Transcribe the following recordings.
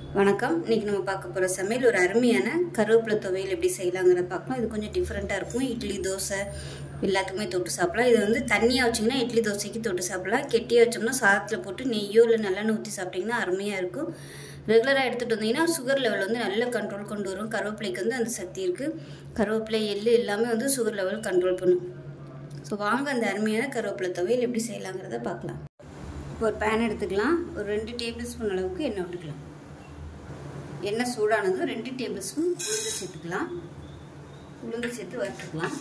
வணக்கம் இன்னைக்கு நம்ம பார்க்க போகிற சமையல் ஒரு அருமையான கருவேப்பிலை துவையல் எப்படி செய்யலாங்கிறத பார்க்கலாம் இது கொஞ்சம் டிஃப்ரெண்ட்டாக இருக்கும் இட்லி தோசை எல்லாத்துக்குமே தொட்டு சாப்பிடலாம் இது வந்து தண்ணியாக வச்சிங்கன்னா இட்லி தோசைக்கு தொட்டு சாப்பிடலாம் கெட்டியாக வச்சோம்னா சாதத்தில் போட்டு நெய்யோ இல்லை நல்லெண்ணெய் ஊற்றி சாப்பிட்டிங்கன்னா அருமையாக இருக்கும் ரெகுலராக எடுத்துகிட்டு வந்தீங்கன்னா சுகர் லெவல் வந்து நல்ல கண்ட்ரோல் கொண்டு வரும் கருவேப்பிலைக்கு வந்து அந்த சக்தி இருக்குது கருவேப்பிலை எள்ளு எல்லாமே வந்து சுகர் லெவல் கண்ட்ரோல் பண்ணும் ஸோ வாங்க அந்த அருமையான கருவேப்பிலை துவையல் எப்படி செய்யலாங்கிறத பார்க்கலாம் இப்போ ஒரு பேன் எடுத்துக்கலாம் ஒரு ரெண்டு டேபிள் ஸ்பூன் அளவுக்கு எண்ணெய் விட்டுக்கலாம் எண்ணெய் சூடானதும் ரெண்டு டேபிள் ஸ்பூன் உளுந்து சேர்த்துக்கலாம் உளுந்து சேர்த்து வறுத்துக்கலாம்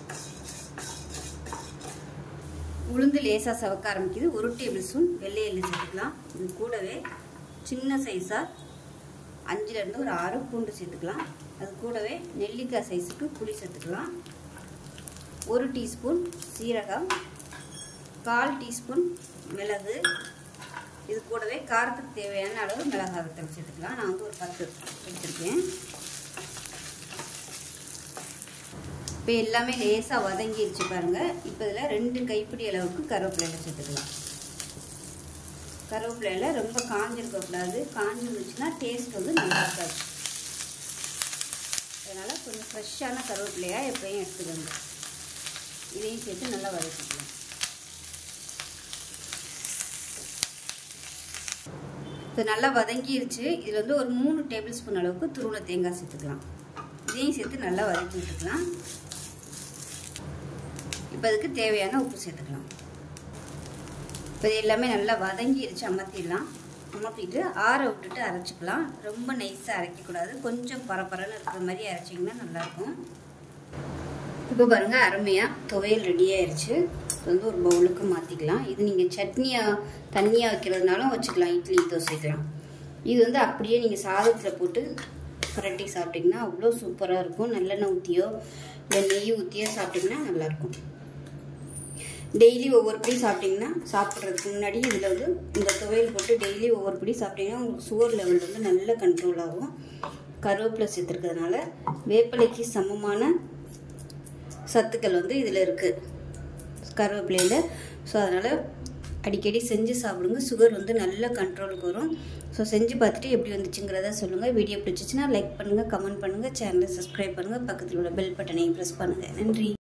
உளுந்து லேசாக சவக்க ஆரம்பிக்குது ஒரு டேபிள் ஸ்பூன் வெள்ளை எள்ளு சேர்த்துக்கலாம் இது கூடவே சின்ன சைஸாக அஞ்சுலேருந்து ஒரு ஆறு பூண்டு சேர்த்துக்கலாம் அது கூடவே நெல்லிக்காய் சைஸுக்கு புளி சேர்த்துக்கலாம் ஒரு டீஸ்பூன் சீரகம் கால் டீஸ்பூன் மிளகு இது கூடவே காரத்துக்கு தேவையான அளவு மிளகாய் வத்தல் சேர்த்துக்கலாம் நான் வந்து ஒரு பத்து எடுத்துருக்கேன் இப்போ எல்லாமே லேசாக வதங்கிடுச்சு பாருங்கள் இப்போ இதில் ரெண்டு கைப்பிடி அளவுக்கு கருவேப்பிலையில் சேர்த்துக்கலாம் கருவேப்பிலையில் ரொம்ப காஞ்சிருக்கக்கூடாது காஞ்சிருந்துச்சுன்னா டேஸ்ட் வந்து நல்லா இருக்காது அதனால் கொஞ்சம் ஃப்ரெஷ்ஷான கருவேப்பிலையாக எப்பயும் எடுத்துக்கோங்க இதையும் சேர்த்து நல்லா வதக்கிக்கலாம் இப்போ நல்லா வதங்கிருச்சு இதில் வந்து ஒரு மூணு டேபிள் ஸ்பூன் அளவுக்கு துருவன தேங்காய் சேர்த்துக்கலாம் இதையும் சேர்த்து நல்லா வதக்கி விட்டுக்கலாம் இப்போ அதுக்கு தேவையான உப்பு சேர்த்துக்கலாம் இப்போ இது எல்லாமே நல்லா வதங்கிருச்சு அமர்த்திடலாம் அமர்த்திட்டு ஆற விட்டுட்டு அரைச்சிக்கலாம் ரொம்ப நைஸாக அரைக்கக்கூடாது கொஞ்சம் பரபரன்னு இருக்கிற மாதிரி அரைச்சிங்கன்னா நல்லாயிருக்கும் இப்போ பாருங்கள் அருமையாக துவையல் ரெடி ஆயிடுச்சு இது வந்து ஒரு பவுலுக்கு மாற்றிக்கலாம் இது நீங்கள் சட்னியாக தண்ணியாக வைக்கிறதுனாலும் வச்சுக்கலாம் இட்லி தோசைக்கலாம் இது வந்து அப்படியே நீங்கள் சாதத்தில் போட்டு புரட்டி சாப்பிட்டிங்கன்னா அவ்வளோ சூப்பராக இருக்கும் நல்லெண்ணெய் ஊற்றியோ இல்லை நெய் ஊற்றியோ சாப்பிட்டிங்கன்னா நல்லாயிருக்கும் டெய்லி ஒவ்வொரு படி சாப்பிட்டிங்கன்னா சாப்பிட்றதுக்கு முன்னாடி இதில் வந்து இந்த துவையல் போட்டு டெய்லி ஒவ்வொரு படி சாப்பிட்டிங்கன்னா உங்களுக்கு சுகர் லெவல் வந்து நல்ல கண்ட்ரோல் ஆகும் கருவேப்பிலை சேர்த்துருக்கிறதுனால வேப்பிலைக்கு சமமான சத்துக்கள் வந்து இதில் இருக்குது கருவேப்பிலையில் ஸோ அதனால் அடிக்கடி செஞ்சு சாப்பிடுங்க சுகர் வந்து நல்ல கண்ட்ரோலுக்கு வரும் ஸோ செஞ்சு பார்த்துட்டு எப்படி வந்துச்சுங்கிறத சொல்லுங்கள் வீடியோ பிடிச்சிச்சின்னா லைக் பண்ணுங்கள் கமெண்ட் பண்ணுங்கள் சேனலை சப்ஸ்கிரைப் பண்ணுங்கள் பக்கத்தில் உள்ள பெல் பட்டனையும் ப்ரெஸ் பண்ணுங்கள் நன்றி